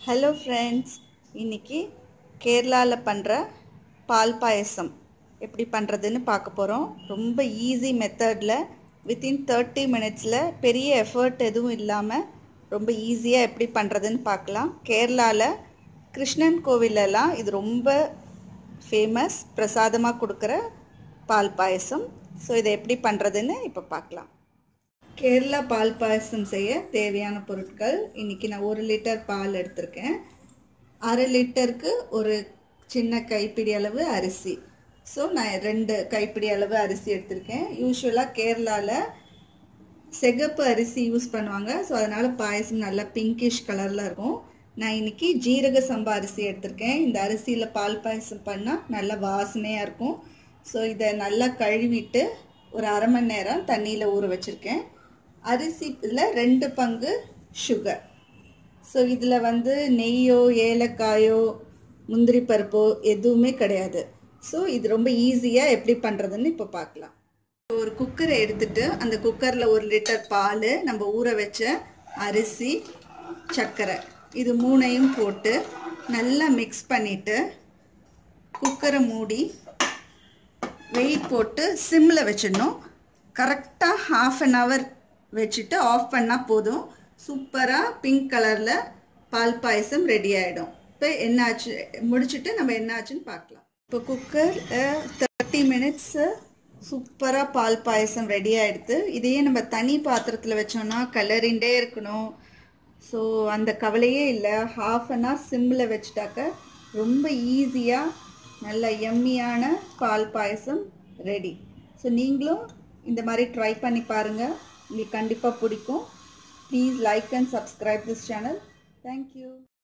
hello friends இன்னைக்கு கேரளாவில் பண்ணுற பால் பாயசம் எப்படி பண்ணுறதுன்னு பார்க்க போகிறோம் ரொம்ப ஈஸி மெத்தடில் வித்தின் தேர்ட்டி மினிட்ஸில் பெரிய எஃபர்ட் எதுவும் இல்லாமல் ரொம்ப ஈஸியாக எப்படி பண்ணுறதுன்னு பார்க்கலாம் கேரளாவில் கிருஷ்ணன் கோவிலெல்லாம் இது ரொம்ப ஃபேமஸ் பிரசாதமாக கொடுக்குற பால் பாயசம் ஸோ இதை எப்படி பண்ணுறதுன்னு இப்போ பார்க்கலாம் கேரளா பால் பாயசம் செய்ய தேவையான பொருட்கள் இன்றைக்கி நான் ஒரு லிட்டர் பால் எடுத்திருக்கேன் அரை லிட்டருக்கு ஒரு சின்ன கைப்பிடி அளவு அரிசி ஸோ நான் ரெண்டு கைப்பிடி அளவு அரிசி எடுத்திருக்கேன் யூஸ்வலாக கேரளாவில் செகப்பு அரிசி யூஸ் பண்ணுவாங்க ஸோ அதனால் பாயசம் நல்லா பிங்கிஷ் கலரில் இருக்கும் நான் இன்னைக்கு ஜீரக சம்பா அரிசி எடுத்திருக்கேன் இந்த அரிசியில் பால் பாயசம் பண்ணால் நல்லா வாசனையாக இருக்கும் ஸோ இதை நல்லா கழுவிட்டு ஒரு அரை மணி நேரம் தண்ணியில் ஊற வச்சுருக்கேன் அரிசியில் ரெண்டு பங்கு சுகர் ஸோ இதில் வந்து நெய்யோ ஏலக்காயோ முந்திரி பருப்போ எதுவுமே கிடையாது ஸோ இது ரொம்ப ஈஸியாக எப்படி பண்ணுறதுன்னு இப்போ பார்க்கலாம் ஒரு குக்கரை எடுத்துட்டு அந்த குக்கரில் ஒரு லிட்டர் பால் நம்ம ஊற வச்ச அரிசி சர்க்கரை இது மூணையும் போட்டு நல்லா மிக்ஸ் பண்ணிவிட்டு குக்கரை மூடி வெயிட் போட்டு சிம்மில் வச்சிடணும் கரெக்டாக ஹாஃப் அன் ஹவர் வச்சுட்டு ஆஃப் பண்ணால் போதும் சூப்பராக பிங்க் கலரில் பால் பாயசம் ரெடி ஆகிடும் இப்போ என்ன ஆச்சு முடிச்சுட்டு நம்ம என்ன ஆச்சுன்னு பார்க்கலாம் இப்போ குக்கர் தேர்ட்டி மினிட்ஸு சூப்பராக பால் பாயசம் ரெடி ஆகிடுது இதையே நம்ம தனி பாத்திரத்தில் வச்சோன்னா கலரிண்டே இருக்கணும் ஸோ அந்த கவலையே இல்லை ஹாஃப் அன் ஹவர் சிம்மில் வச்சுட்டாக்க ரொம்ப ஈஸியாக நல்ல எம்மியான பால் பாயசம் ரெடி ஸோ நீங்களும் இந்த மாதிரி ட்ரை பண்ணி பாருங்கள் உங்களுக்கு கண்டிப்பாக பிடிக்கும் please like and subscribe this channel thank you